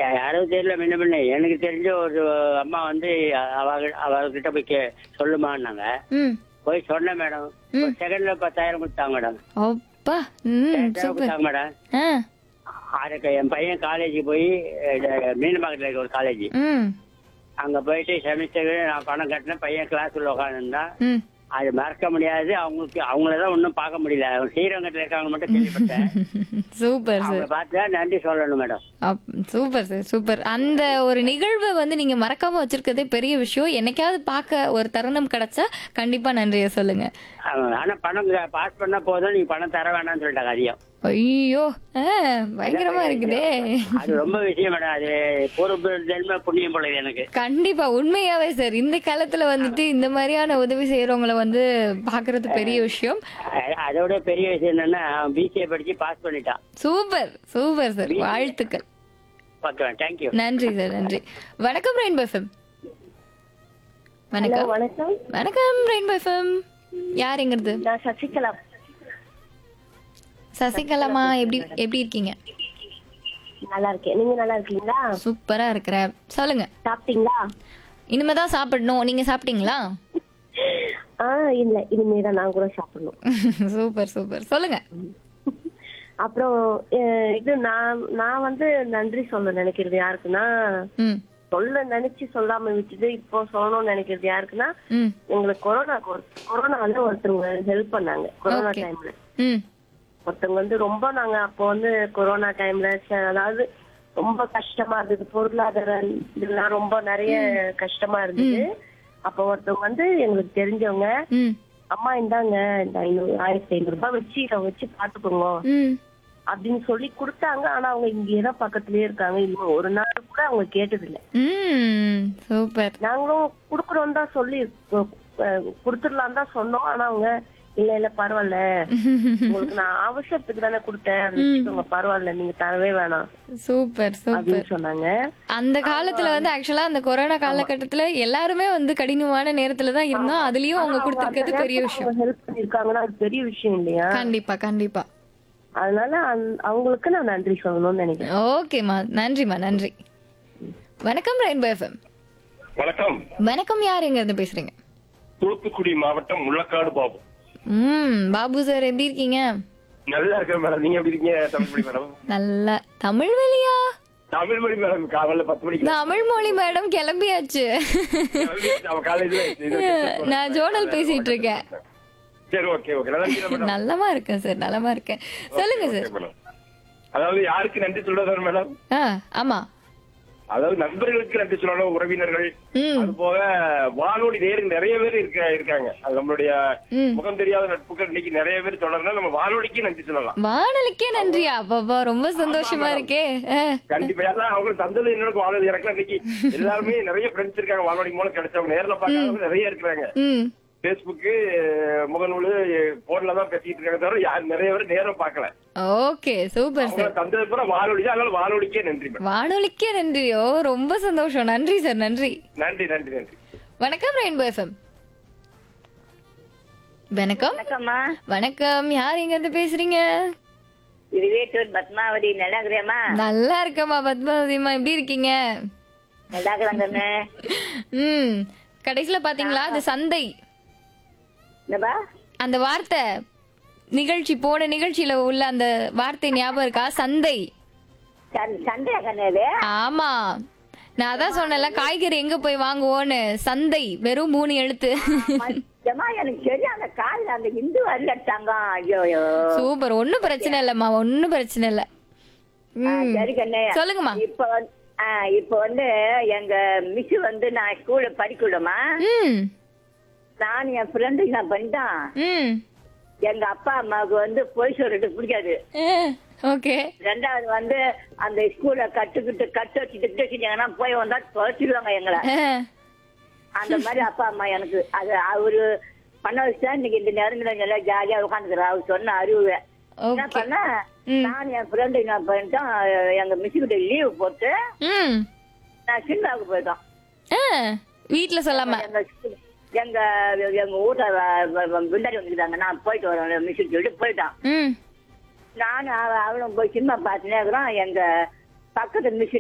யாரும் தெரியல முன்ன முன்ன எனக்கு தெரிஞ்ச ஒரு அம்மா வந்து அவ அவகிட்ட போய் கே சொல்லுமான்னாங்க ம் போய் சொன்னேன் மேடம் ஒரு செகண்ட்ல பத்தாயிரம் கொடுத்தாங்க மேடம் அப்பா ம் சூப்பர் கொடுத்தாங்க மேடம் ஆ அதுக்கு என் பையன் காலேஜ் போய் மீனம்பாக்கத்தில் இருக்க ஒரு காலேஜ் ம் அங்க போயிட்டு செமிஸ்டர் நான் பணம் கட்டினேன் பையன் கிளாஸ்ல உட்காந்துருந்தான் ம் அது மறக்க முடியாது அவங்களுக்கு அவங்களதான் ஒன்றும் பார்க்க முடியல ஸ்ரீரங்கத்தில் இருக்காங்க மட்டும் கேள்விப்பட்டேன் சூப்பர் அவங்கள சார் பார்த்தா நன்றி சொல்லணும் madam up super sir super அந்த ஒரு நிகழ்வை வந்து நீங்க மறக்காம வச்சிருக்கதே பெரிய விஷயம் என்னைக்காவது பார்க்க ஒரு தருணம் கிடைச்சா கண்டிப்பா நன்றியை சொல்லுங்க அவங்க ஆனா பணம் பாஸ் பண்ணா போதும் நீங்க பணம் தர வேணாம்னு சொல்லிட்டாங்க அதிகம் ஐயோ ஆ, பயங்கரமா இருக்குதே அது ரொம்ப விஷயம் மேடம் அது பொறுப்பு ஜென்ம புண்ணியம் போல இது எனக்கு கண்டிப்பா உண்மையாவே சார் இந்த காலத்துல வந்துட்டு இந்த மாதிரியான உதவி செய்யறவங்கள வந்து பாக்குறது பெரிய விஷயம் அ- அதோட பெரிய விஷயம் என்னன்னா பிசிஏ படிச்சு பாஸ் பண்ணிட்டான் சூப்பர் சூப்பர் சார் வாழ்த்துக்கள் ஓகே தேங்க்யூ நன்றி சார் நன்றி வணக்கம் ரெயின்போ எஃப்எம் வணக்கம் வணக்கம் வணக்கம் ரெயின்போ எஃப்எம் யாருங்கிறது நான் சசிகலா சசிகலாமா எப்படி எப்படி இருக்கீங்க நல்லா இருக்கேன் நீங்க நல்லா இருக்கீங்களா சூப்பரா இருக்கிறேன் சொல்லுங்க சாப்பிட்டீங்களா இனிமே தான் சாப்பிடணும் நீங்க சாப்பிட்டீங்களா ஆ இல்ல இனிமேதான் நான் கூட சாப்பிடணும் சூப்பர் சூப்பர் சொல்லுங்க அப்புறம் அஹ், இது நான் நான் வந்து நன்றி சொல்ல நினைக்கிறது யாருக்குன்னா ம் சொல்ல நினைச்சு சொல்லாம விட்டுட்டு இப்போ சொல்லணும்னு நினைக்கிறது யாருக்குன்னா ம் எங்களுக்கு கொரோனா கொரோனால ஒருத்தவங்க ஹெல்ப் பண்ணாங்க கொரோனா Okay. டைம்ல ம் ஒருத்தவங்க வந்து ரொம்ப நாங்க அப்போ வந்து கொரோனா டைம்ல அதாவது ரொம்ப கஷ்டமா இருந்தது பொருளாதார இதெல்லாம் ரொம்ப நிறைய கஷ்டமா இருந்தது அப்போ ஒருத்தவங்க வந்து எங்களுக்கு தெரிஞ்சவங்க ம் அம்மா இந்தாங்க இந்த ஐநூறு ஆயிரத்தி ஐநூறு ரூபாய் வச்சு இதை வச்சு பாத்துக்கோங்க ம் அப்படின்னு சொல்லி கொடுத்தாங்க ஆனா அவங்க இங்கேயே தான் பக்கத்துலயே இருக்காங்க இன்னும் ஒரு நாள் கூட அவங்க கேட்டது இல்ல ம் சூப்பர் நாங்களும் குடுக்கறோம் தான் சொல்லி கொடுத்துடலாம் தான் சொன்னோம் ஆனா அவங்க இல்ல இல்ல பரவாயில்ல உங்களுக்கு நான் அவசரத்துக்கு தானே கொடுத்தேன் அதை வச்சுக்கோங்க பரவாயில்ல நீங்க தரவே வேணாம் சூப்பர் சூப்பர் அப்படின்னு சொன்னாங்க அந்த காலத்துல வந்து ஆக்சுவலா அந்த கொரோனா காலகட்டத்துல எல்லாருமே வந்து கடினமான நேரத்துல தான் இருந்தோம் அதுலயும் அவங்க கொடுத்திருக்கிறது பெரிய விஷயம் ஹெல்ப் பண்ணிருக்காங்கன்னா அது பெரிய விஷயம் இல்லையா கண்டிப்பா கண்டிப்பா அதனால அந்த- அவங்களுக்கு நான் நன்றி சொல்லணும்னு நினைக்கிறேன் ஓகேம்மா நன்றிம்மா நன்றி வணக்கம் ரெயின்போ எஃப்எம் வணக்கம் வணக்கம் யார் எங்க இருந்து பேசுறீங்க தூத்துக்குடி மாவட்டம் முள்ளக்காடு பாபு ம் பாபு சார் எப்படி இருக்கீங்க நல்லா இருக்கேன் மேடம் நீங்க எப்படி இருக்கீங்க தமிழ் மொழி மேடம் நல்ல தமிழ் வெளியா தமிழ் மொழி மேடம் காலையில பத்து மணிக்கு தமிழ் மொழி மேடம் கிளம்பியாச்சு அவன் காலேஜ்ல நான் ஜோனல் பேசிட்டு இருக்கேன் சரி ஓகே ஓகே நல்லா இருக்கீங்களா மேடம் நல்லமா இருக்கேன் சார் நலமா இருக்கேன் சொல்லுங்க சார் ஓகே, மேடம். அதாவது யாருக்கு நன்றி சொல்றதா மேடம் ஆ ஆமா அதாவது நண்பர்களுக்கு நன்றி சொல்லணும் உறவினர்கள் ம் அது போக வானொலி நேரு நிறைய பேர் இருக்க இருக்காங்க அது நம்மளுடைய ம். முகம் தெரியாத நட்புகள் இன்னைக்கு நிறைய பேர் தொடர்னா நம்ம வானொலிக்கு நன்றி சொல்லலாம் வானொலிக்கே நன்றியா அப்பப்பா ரொம்ப சந்தோஷமா இருக்கே ஆ. கண்டிப்பா ஏன்னா அவங்க தந்தது என்னோட வானொலி எனக்கு இன்னைக்கு எல்லாருமே நிறைய ஃப்ரெண்ட்ஸ் இருக்காங்க வானொலி மூலம் கிடைச்சவங்க நேர்ல பார்க்கறவங்க நிறைய இருக்கிறாங்க ம் பேஸ்புக்கு முகநூலு போன்ல தான் பேசிட்டு இருக்காங்க தவிர யார் நிறைய பேர் நேரம் பார்க்கல ஓகே சூப்பர் அவங்க சார் தந்தது பூரா வானொலி தான் அதனால வானொலிக்கே நன்றி மேடம் வானொலிக்கே நன்றியோ ரொம்ப சந்தோஷம் நன்றி சார் நன்றி நன்றி நன்றி நன்றி வணக்கம் ரெயின்போ எஃப்எம் வணக்கம் வணக்கம்மா வணக்கம் யார் எங்க இருந்து பேசுறீங்க இது வேட்டூர் பத்மாவதி நல்லா இருக்கிறேம்மா நல்லா இருக்கம்மா பத்மாவதிமா எப்படி இருக்கீங்க நல்லா இருக்கிறாங்கன்னு ம் கடைசியில பாத்தீங்களா அது சந்தை என்னப்பா அந்த வார்த்தை நிகழ்ச்சி போன நிகழ்ச்சியில உள்ள அந்த வார்த்தை ஞாபகம் இருக்கா சந்தை சந்- சண்டையா கண்ணு ஆமா நான் அதான் சொன்னேன்ல காய்கறி எங்க போய் வாங்குவோன்னு சந்தை வெறும் மூணு எழுத்து ஏமா எனக்கு சரியான காலில் அந்த இந்து வரல தங்கம் ஐயோ ஐயோ சூப்பர் ஒண்ணும் பிரச்சனை இல்லம்மா ஒண்ணும் பிரச்சனை இல்ல ஆ, ம். சரி கண்ணு சொல்லுங்கம்மா இப்ப வந்து ஆ, இப்ப வந்து எங்க மிஸ் வந்து நான் ஸ்கூல்ல படிக்கணுமா ம் நான் என் ஃப்ரெண்டுக்கு நான் பண்ணிட்டான் ம் எங்க அப்பா அம்மாவுக்கு வந்து பொய் சொல்லிட்டு பிடிக்காது ஓகே ரெண்டாவது வந்து அந்த ஸ்கூல்ல கட்டுக்கிட்டு கட்டு வச்சுட்டு கிட்டு வச்சுட்டாங்கன்னா போய் வந்தா துவைச்சிடுவாங்க எங்களை அந்த மாதிரி அப்பா அம்மா எனக்கு அது அவரு பண்ண வச்சுதான் இன்னைக்கு இந்த நேரங்கள எல்லாம் ஜாலியா உட்காந்துக்கிறா அவர் சொன்ன அறிவு என்ன ஓகே பண்ண ம். நான் என் ஃப்ரெண்டு என்ன பண்ணிட்டோம் எங்க மிஸ் கிட்ட லீவ் போட்டு ம் நான் சினிமாவுக்கு போயிட்டோம் ஆ, வீட்ல சொல்லாம எங்க school- எங்க எங்க ஊர்ல விண்டாடி வந்துருக்காங்க நான் போயிட்டு வரேன் மிஸ் சொல்லிட்டு போயிட்டான் ம் நானும் அவ- அவளும் போய் சினிமா பார்த்துனே இருக்கிறோம் எங்க பக்கத்து மிஸ்